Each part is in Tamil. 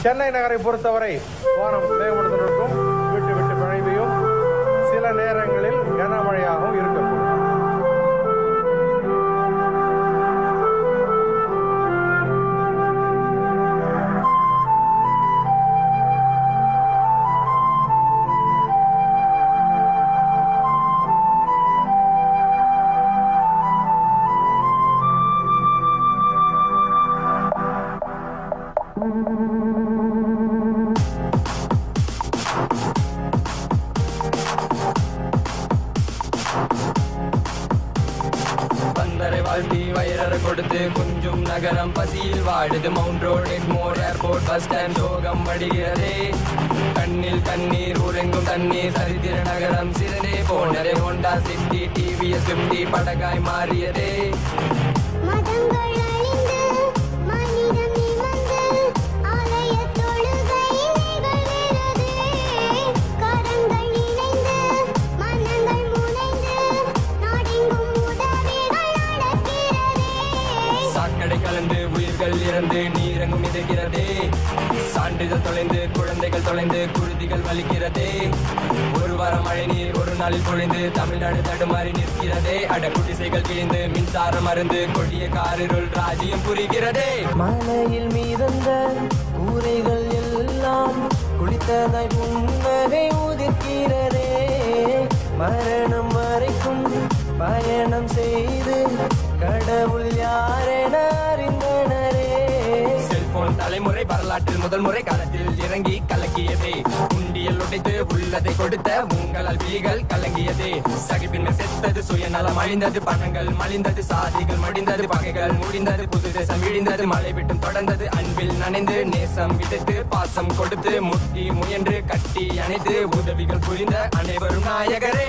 சென்னை நகரை பொறுத்தவரை வானம் மேகமூட்டத்துடன் இருக்கும் விட்டு விட்டு மழை பெய்யும் சில நேரங்களில் கனமழையாகவும் இருக்கக்கூடும் பந்தரை வாழ்த்தி வயிறற கொடுத்து கொஞ்சம் நகரம் பசியில் வாடுது Mount Road Egmore airport bus stand சோகம் வடிகிறதே கண்ணில் கண்ணீர் ஊரெங்கும் தண்ணீர் சரித்திர நகரம் சிறந்தே போனதே ஹோண்டா சிட்டி டிவிஎஸ் பிப்டி படகாய் மாறியதே மதங்கள் அழிந்து மனிதம் நிமிர்ந்து ஆலயத் தொழுகை நிகழ்கிறது. கரங்கள் இணைந்து மனங்கள் முனைந்து நாடெங்கும் உதவிகள் நடக்கிறதே சாக்கடை கலந்து உயிர்கள் இறந்து நீரங்கும் மிதக்கிறதே சான்றிதழ் தொலைந்து குழந்தைகள் தொலைந்து குருதிகள் வலிக்கிறதே ஒரு வாரம் மழை நீர் ஒரு நாளில் பொழிந்து தமிழ்நாடு தடுமாறி நிற்கிறதே அட குடிசைகள் கிழிந்து மின்சாரம் மருந்து கொடிய காரிருள் ராஜ்யம் புரிகிறதே மலையில் மீதந்த கூரைகள் எல்லாம் குளித்ததாய் புன்னகை உதிர்க்கிறதே மரணம் வரைக்கும் பயணம் செய்து கடவுள் யாரென அறிந்தனரே செல்போன் தலைமுறை வரலாற்றில் முதல் முறை களத்தில் இறங்கி கலக்கியதே உண்டியல் உடைத்து உள்ளதை கொடுத்த உங்களால் விழிகள் கலங்கியதே சகிப்பின்மை செத்தது சுயநலம் அழிந்தது பணங்கள் மலிந்தது சாதிகள் மடிந்தது பகைகள் முடிந்தது புது தேசம் இழிந்தது மழை விட்டும் தொடர்ந்தது அன்பில் நனைந்து நேசம் விதைத்து பாசம் கொடுத்து முட்டி முயன்று கட்டி அணைத்து உதவிகள் புரிந்த அனைவரும் நாயகரே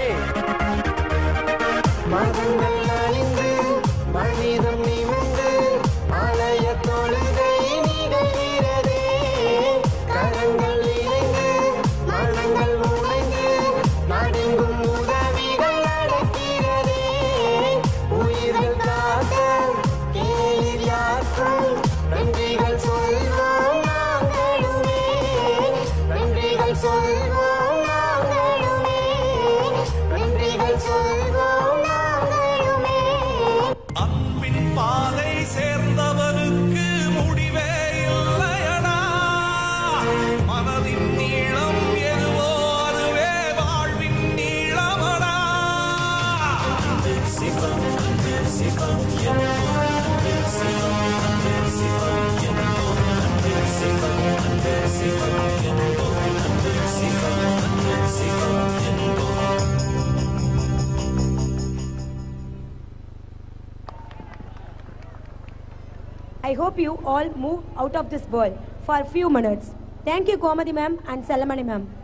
மதங்கள் அழிந்து மனிதம் நிமிர்ந்து ஆலய தொழுகை நிகழ்கிறதே கரங்கள் இணைந்து மனங்கள் முனைந்து நாடெங்கும் உதவிகள் நடக்கிறதே உயிர்கள் காக்க கேளிர் யாக்கும் நன்றிகள் சொல்வோம் நாங்களுமே நன்றிகள் சொல்வோம் நாங்களுமே நன்றிகள் சொல்வோம் நாங்களுமே அன்பின் பாதை சேர்ந்தவருக்கு முடிவே இல்லையடா மனதின் நீளம் எதுவோ அதுவே வாழ்வின் நீளமடா சிவம் அன்பு சிவம் என்போம் அன்பு சிவம் அன்பு சிவம் என்போம் அன்பு சிவம் அன்பு சிவம் என்போம் அன்பு சிவம் அன்பு சிவம் என்போம் I hope you all move out of this world for a few minutes. Thank you, Komadi ma'am and Salamani ma'am.